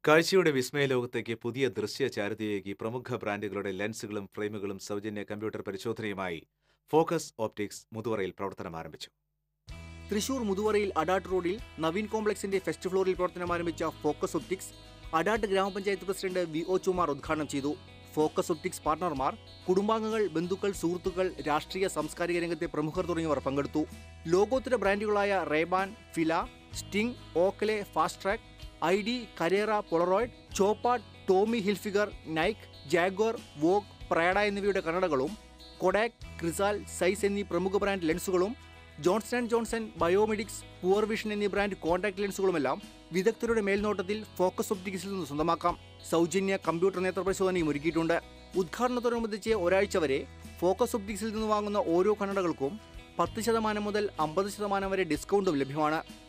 കാഴ്ചയുടെ വിസ്മയ ലോകത്തേക്ക് പുതിയ ദൃശ്യ ചാരുതയേകി പ്രമുഖ ബ്രാൻഡുകളുടെ ലെൻസുകളും ഫ്രെയിമുകളും സൗജന്യ കമ്പ്യൂട്ടർ പരിശോധനയുമായി ഫോക്കസ് ഓപ്റ്റിക്സ് മുതുവറയിൽ പ്രവർത്തനം ആരംഭിച്ചു തൃശൂർ മുതുവറയിൽ അഡാട്ട് റോഡിൽ നവീൻ കോംപ്ലക്സിന്റെ ഫസ്റ്റ് ഫ്ലോറിൽ പ്രവർത്തനം ആരംഭിച്ച ഫോക്കസ് ഒപ്റ്റിക്സ് അഡാട്ട് ഗ്രാമപഞ്ചായത്ത് പ്രസിഡന്റ് വി ഒ ചുമാർ ഉദ്ഘാടനം ചെയ്തു ഫോക്കസ് ഒപ്റ്റിക്സ് പാർട്ണർമാർ കുടുംബാംഗങ്ങൾ ബന്ധുക്കൾ സുഹൃത്തുക്കൾ രാഷ്ട്രീയ സാംസ്കാരിക രംഗത്തെ പ്രമുഖർ തുടങ്ങിയവർ പങ്കെടുത്തു ലോകോത്തര ബ്രാൻഡുകളായ Ray Ban Fila Sting Oakley Fastrack I D Carrera Polaroid Chopard Tommy Hilfiger Nike Jaguar Vogue Prada എന്നിവയുടെ കണ്ണടകളും കൊഡാക് ക്രിസാൽ സൈസ് എന്നീ പ്രമുഖ ബ്രാൻഡ് ലെൻസുകളും Johnson and Johnson Biomedics pure vision എന്നീ ബ്രാൻഡ് കോൺടാക്ട് ലെൻസുകളുമെല്ലാം വിദഗ്ധരുടെ മേൽനോട്ടത്തിൽ ഫോക്കസ് ഒപ്റ്റിക്സിൽ നിന്ന് സ്വന്തമാക്കാം സൗജന്യ കമ്പ്യൂട്ടർ നേത്ര പരിശോധനയും ഒരുക്കിയിട്ടുണ്ട് ഉദ്ഘാടനത്തോടനുബന്ധിച്ച് ഒരാഴ്ച വരെ ഫോക്കസ് ഒപ്റ്റിക്സിൽ നിന്ന് വാങ്ങുന്ന ഓരോ കണ്ണടകൾക്കും പത്ത് ശതമാനം മുതൽ അമ്പത് ശതമാനം വരെ ഡിസ്കൗണ്ടും ലഭ്യമാണ്